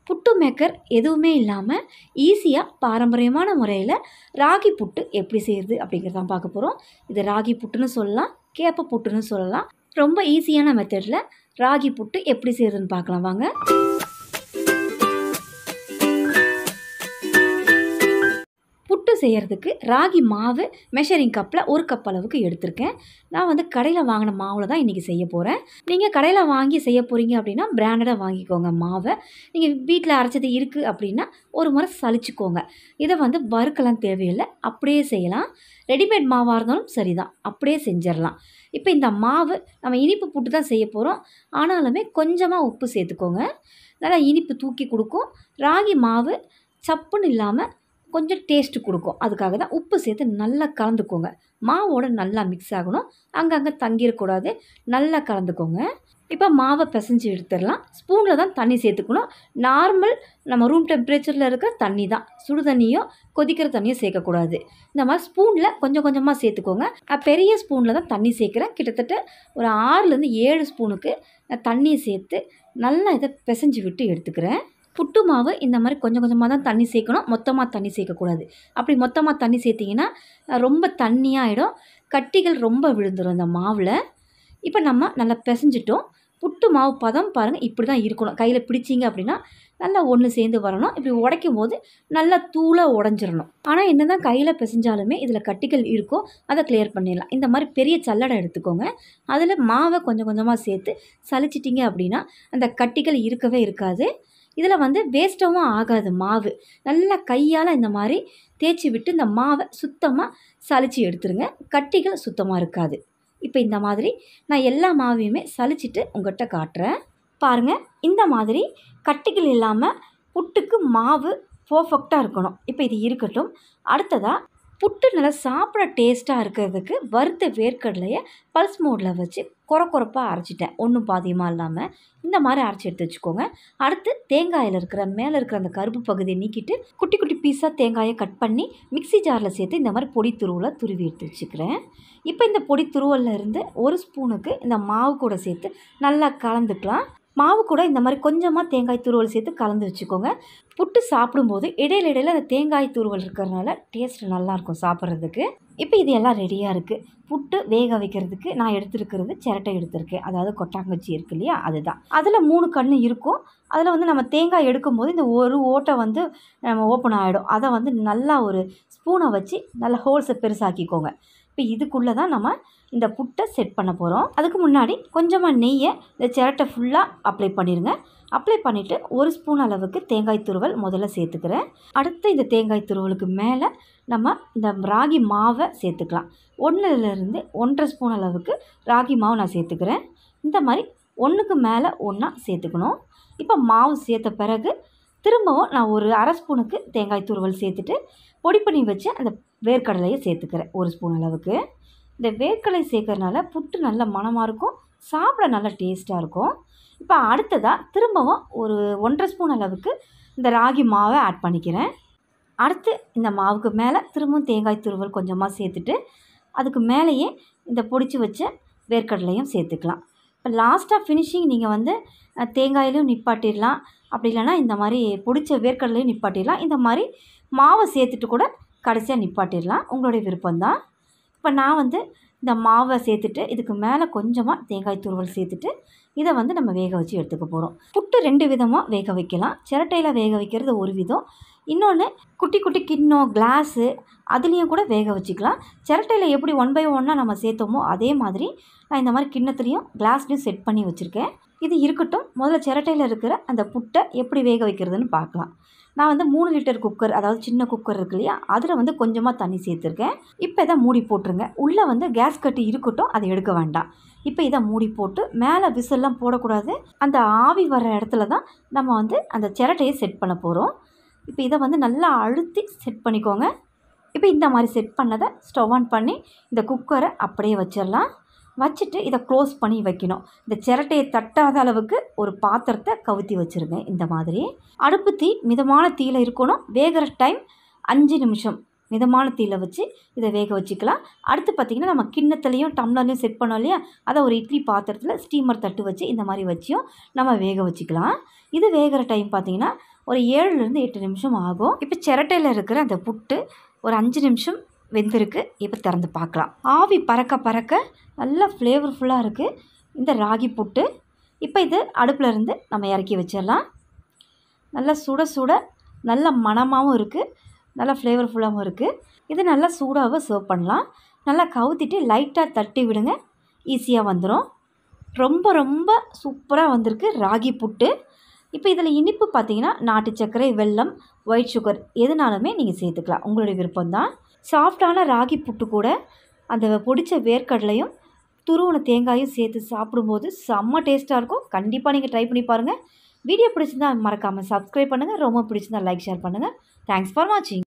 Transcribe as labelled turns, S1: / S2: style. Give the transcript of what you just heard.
S1: புட்டு maker எதுவுமே இல்லாமல் ஈஸியாக பாரம்பரியமான முறையில் ராகி புட்டு எப்படி செய்கிறது அப்படிங்கிறதான் பார்க்க போகிறோம் இது ராகி புட்டுன்னு சொல்லலாம் கேப்ப புட்டுன்னு சொல்லலாம் ரொம்ப ஈஸியான மெத்தடில் ராகி புட்டு எப்படி செய்கிறதுன்னு பார்க்கலாம் வாங்க புட்டு செய்கிறதுக்கு ராகி மாவு மெஷரிங் கப்பில் ஒரு கப் அளவுக்கு எடுத்திருக்கேன் நான் வந்து கடையில் வாங்கின மாவில் தான் இன்றைக்கி செய்ய போகிறேன் நீங்கள் கடையில் வாங்கி செய்ய போகிறீங்க அப்படின்னா பிராண்டடாக வாங்கிக்கோங்க மாவை நீங்கள் வீட்டில் அரைச்சது இருக்குது அப்படின்னா ஒரு முறை சலிச்சுக்கோங்க இதை வந்து வறுக்கலாம் தேவையில்லை அப்படியே செய்யலாம் ரெடிமேட் மாவாக இருந்தாலும் சரிதான் அப்படியே செஞ்சிடலாம் இப்போ இந்த மாவு நம்ம இனிப்பு புட்டு தான் செய்ய போகிறோம் ஆனாலுமே கொஞ்சமாக உப்பு சேர்த்துக்கோங்க நல்லா இனிப்பு தூக்கி கொடுக்கும் ராகி மாவு சப்புன்னு இல்லாமல் கொஞ்சம் டேஸ்ட்டு கொடுக்கும் அதுக்காக தான் உப்பு சேர்த்து நல்லா கலந்துக்கோங்க மாவோட நல்லா மிக்ஸ் ஆகணும் அங்கங்கே தங்கிடக்கூடாது நல்லா கலந்துக்கோங்க இப்போ மாவை பிசைஞ்சு எடுத்துடலாம் ஸ்பூனில் தான் தண்ணி சேர்த்துக்கணும் நார்மல் நம்ம ரூம் டெம்பரேச்சரில் இருக்கிற தண்ணி தான் சுடு தண்ணியோ கொதிக்கிற தண்ணியோ சேர்க்கக்கூடாது இந்த மாதிரி ஸ்பூனில் கொஞ்சம் கொஞ்சமாக சேர்த்துக்கோங்க நான் பெரிய ஸ்பூனில் தான் தண்ணி சேர்க்குறேன் கிட்டத்தட்ட ஒரு ஆறுலேருந்து ஏழு ஸ்பூனுக்கு நான் தண்ணியை சேர்த்து நல்லா இதை பிசைஞ்சு விட்டு எடுத்துக்கிறேன் புட்டு மாவு இந்த மாதிரி கொஞ்சம் கொஞ்சமாக தான் தண்ணி சேர்க்கணும் மொத்தமாக தண்ணி சேர்க்கக்கூடாது அப்படி மொத்தமாக தண்ணி சேர்த்திங்கன்னா ரொம்ப தண்ணியாகிடும் கட்டிகள் ரொம்ப விழுந்துடும் இந்த மாவில் இப்போ நம்ம நல்லா பிசைஞ்சிட்டோம் புட்டு மாவு பதம் பாருங்கள் இப்படி தான் இருக்கணும் கையில் பிடிச்சிங்க அப்படின்னா நல்லா ஒன்று சேர்ந்து வரணும் இப்படி உடைக்கும் போது நல்லா தூளாக உடஞ்சிடணும் ஆனால் என்ன தான் கையில் பிசைஞ்சாலுமே இதில் கட்டிகள் இருக்கும் அதை கிளியர் பண்ணிடலாம் இந்த மாதிரி பெரிய சல்லடை எடுத்துக்கோங்க அதில் மாவை கொஞ்சம் கொஞ்சமாக சேர்த்து சலிச்சிட்டிங்க அப்படின்னா அந்த கட்டிகள் இருக்கவே இருக்காது இதில் வந்து வேஸ்ட்டாகவும் ஆகாது மாவு நல்லா கையால் இந்த மாதிரி தேய்ச்சி விட்டு இந்த மாவை சுத்தமாக சலிச்சு எடுத்துருங்க கட்டிகள் சுத்தமாக இருக்காது இப்போ இந்த மாதிரி நான் எல்லா மாவையுமே சலிச்சிட்டு உங்கள்கிட்ட காட்டுறேன் பாருங்கள் இந்த மாதிரி கட்டிகள் இல்லாமல் புட்டுக்கு மாவு பர்ஃபெக்டாக இருக்கணும் இப்போ இது இருக்கட்டும் அடுத்ததாக புட்டு நல்லா சாப்பிட டேஸ்ட்டாக இருக்கிறதுக்கு வறுத்த வேர்க்கடலையை பல்ஸ் மோடில் வச்சு குறை குறைப்பாக அரைச்சிட்டேன் ஒன்றும் பாதியமாக இல்லாமல் இந்த மாதிரி அரைச்சி எடுத்து வச்சுக்கோங்க அடுத்து தேங்காயில் இருக்கிற மேலே இருக்கிற அந்த கருப்பு பகுதியை நீக்கிட்டு குட்டி குட்டி பீஸாக தேங்காயை கட் பண்ணி மிக்சி ஜாரில் சேர்த்து இந்த மாதிரி பொடி துருவலை துருவி எடுத்து வச்சுக்கிறேன் இப்போ இந்த பொடி துருவலில் இருந்து ஒரு ஸ்பூனுக்கு இந்த மாவு கூட சேர்த்து நல்லா கலந்துக்கலாம் மாவு கூட இந்த மாதிரி கொஞ்சமாக தேங்காய் துருவல் சேர்த்து கலந்து வச்சுக்கோங்க புட்டு சாப்பிடும்போது இடையில இடையில அந்த தேங்காய் துருவல் இருக்கிறதுனால டேஸ்ட் நல்லாயிருக்கும் சாப்பிட்றதுக்கு இப்போ இது எல்லாம் ரெடியாக இருக்குது புட்டு வேக வைக்கிறதுக்கு நான் எடுத்துருக்கிறது சிரட்டை எடுத்திருக்கேன் அதாவது கொட்டாங்குச்சி இருக்கு இல்லையா அதுதான் அதில் மூணு கன்று இருக்கும் அதில் வந்து நம்ம தேங்காய் எடுக்கும்போது இந்த ஒரு ஓட்டை வந்து நம்ம ஓப்பன் ஆகிடும் அதை வந்து நல்லா ஒரு ஸ்பூனை வச்சு நல்லா ஹோல்ஸை பெருசாக்கிக்கோங்க இப்போ இதுக்குள்ளே தான் நம்ம இந்த புட்டை செட் பண்ண போகிறோம் அதுக்கு முன்னாடி கொஞ்சமாக நெய்யை இந்த சிரட்டை ஃபுல்லாக அப்ளை பண்ணிடுங்க அப்ளை பண்ணிவிட்டு ஒரு ஸ்பூன் அளவுக்கு தேங்காய் துருவல் முதல்ல சேர்த்துக்கிறேன் அடுத்து இந்த தேங்காய் துருவலுக்கு மேலே நம்ம இந்த ராகி மாவை சேர்த்துக்கலாம் ஒன்றுலேருந்து ஒன்றரை ஸ்பூன் அளவுக்கு ராகி மாவு நான் சேர்த்துக்கிறேன் இந்த மாதிரி ஒன்றுக்கு மேலே ஒன்றா சேர்த்துக்கணும் இப்போ மாவு சேர்த்த பிறகு திரும்பவும் நான் ஒரு அரை ஸ்பூனுக்கு தேங்காய் துருவல் சேர்த்துட்டு பொடி பண்ணி வச்சு அந்த வேர்க்கடலையை சேர்த்துக்கிறேன் ஒரு ஸ்பூன் அளவுக்கு இந்த வேர்க்கடலை சேர்க்கறனால புட்டு நல்ல மணமாக இருக்கும் சாப்பிட நல்ல டேஸ்ட்டாக இருக்கும் இப்போ அடுத்ததாக திரும்பவும் ஒரு ஒன்றரை ஸ்பூன் அளவுக்கு இந்த ராகி மாவை ஆட் பண்ணிக்கிறேன் அடுத்து இந்த மாவுக்கு மேலே திரும்பவும் தேங்காய் துருவல் கொஞ்சமாக சேர்த்துட்டு அதுக்கு மேலேயே இந்த பொடிச்சு வச்ச வேர்க்கடலையும் சேர்த்துக்கலாம் இப்போ லாஸ்ட்டாக ஃபினிஷிங் நீங்கள் வந்து தேங்காயிலையும் நிப்பாட்டிடலாம் அப்படி இல்லைன்னா இந்த மாதிரி பொடிச்ச வேர்க்கடலையும் நிப்பாட்டிடலாம் இந்த மாதிரி மாவை சேர்த்துட்டு கூட கடைசியாக நிப்பாட்டிடலாம் உங்களுடைய விருப்பம்தான் இப்போ நான் வந்து இந்த மாவை சேர்த்துட்டு இதுக்கு மேலே கொஞ்சமாக தேங்காய் துருவல் சேர்த்துட்டு இதை வந்து நம்ம வேக வச்சு எடுத்துக்க போகிறோம் புட்டு ரெண்டு விதமாக வேக வைக்கலாம் சிரட்டையில் வேக வைக்கிறது ஒரு விதம் இன்னொன்று குட்டி குட்டி கிண்ணம் கிளாஸு அதுலேயும் கூட வேக வச்சுக்கலாம் சிரட்டையில் எப்படி ஒன் பை ஒன்னாக நம்ம சேர்த்தோமோ அதே மாதிரி நான் இந்த மாதிரி கிண்ணத்துலேயும் கிளாஸ்லேயும் செட் பண்ணி வச்சுருக்கேன் இது இருக்கட்டும் முதல்ல சிரட்டையில் இருக்கிற அந்த புட்டை எப்படி வேக வைக்கிறதுன்னு பார்க்கலாம் நான் வந்து மூணு லிட்டர் குக்கர் அதாவது சின்ன குக்கர் இருக்கு இல்லையா அதில் வந்து கொஞ்சமாக தண்ணி சேர்த்துருக்கேன் இப்போ இதை மூடி போட்டுருங்க உள்ளே வந்து கேஸ் கட்டி இருக்கட்டும் அதை எடுக்க வேண்டாம் இப்போ இதை மூடி போட்டு மேலே விசில்லாம் போடக்கூடாது அந்த ஆவி வர இடத்துல தான் நம்ம வந்து அந்த சிரட்டையை செட் பண்ண போகிறோம் இப்போ இதை வந்து நல்லா அழுத்தி செட் பண்ணிக்கோங்க இப்போ இந்த மாதிரி செட் பண்ணதை ஸ்டவ் ஆன் பண்ணி இந்த குக்கரை அப்படியே வச்சிடலாம் வச்சுட்டு இதை க்ளோஸ் பண்ணி வைக்கணும் இந்த சிரட்டையை தட்டாத அளவுக்கு ஒரு பாத்திரத்தை கவுத்தி வச்சுருங்க இந்த மாதிரி அடுப்பு தீ மிதமான தீயில் இருக்கணும் வேகிற டைம் அஞ்சு நிமிஷம் மிதமான தீயில வச்சு இதை வேக வச்சுக்கலாம் அடுத்து பார்த்திங்கன்னா நம்ம கிண்ணத்துலேயும் டம்ளர்லேயும் செட் பண்ணோம் இல்லையா அதை ஒரு இட்லி பாத்திரத்தில் ஸ்டீமர் தட்டு வச்சு இந்த மாதிரி வச்சியும் நம்ம வேக வச்சுக்கலாம் இது வேகிற டைம் பார்த்திங்கன்னா ஒரு ஏழுலேருந்து எட்டு நிமிஷம் ஆகும் இப்போ சிரட்டையில் இருக்கிற அந்த புட்டு ஒரு அஞ்சு நிமிஷம் வெந்திருக்கு இப்போ திறந்து பார்க்கலாம் ஆவி பறக்க பறக்க நல்லா ஃப்ளேவர்ஃபுல்லாக இருக்குது இந்த ராகி புட்டு இப்போ இது அடுப்பில் இருந்து நம்ம இறக்கி வச்சிடலாம் நல்லா சுட சுட நல்ல மணமாகவும் இருக்குது நல்லா ஃப்ளேவர்ஃபுல்லாகவும் இருக்குது இது நல்லா சூடாக சர்வ் பண்ணலாம் நல்லா கவுத்திட்டு லைட்டாக தட்டி விடுங்க ஈஸியாக வந்துடும் ரொம்ப ரொம்ப சூப்பராக வந்திருக்கு ராகி புட்டு இப்போ இதில் இனிப்பு பார்த்தீங்கன்னா நாட்டு சர்க்கரை வெல்லம் ஒயிட் சுகர் எதுனாலுமே நீங்கள் சேர்த்துக்கலாம் உங்களுடைய விருப்பம்தான் சாஃப்டான ராகி புட்டு கூட அந்த பொடிச்ச வேர்க்கடலையும் துருவன தேங்காயும் சேர்த்து சாப்பிடும்போது செம்ம டேஸ்ட்டாக இருக்கும் கண்டிப்பாக நீங்கள் ட்ரை பண்ணி பாருங்கள் வீடியோ பிடிச்சிருந்தா மறக்காமல் சப்ஸ்கிரைப் பண்ணுங்கள் ரொம்ப பிடிச்சிருந்தா லைக் ஷேர் பண்ணுங்கள் தேங்க்ஸ் ஃபார் வாட்சிங்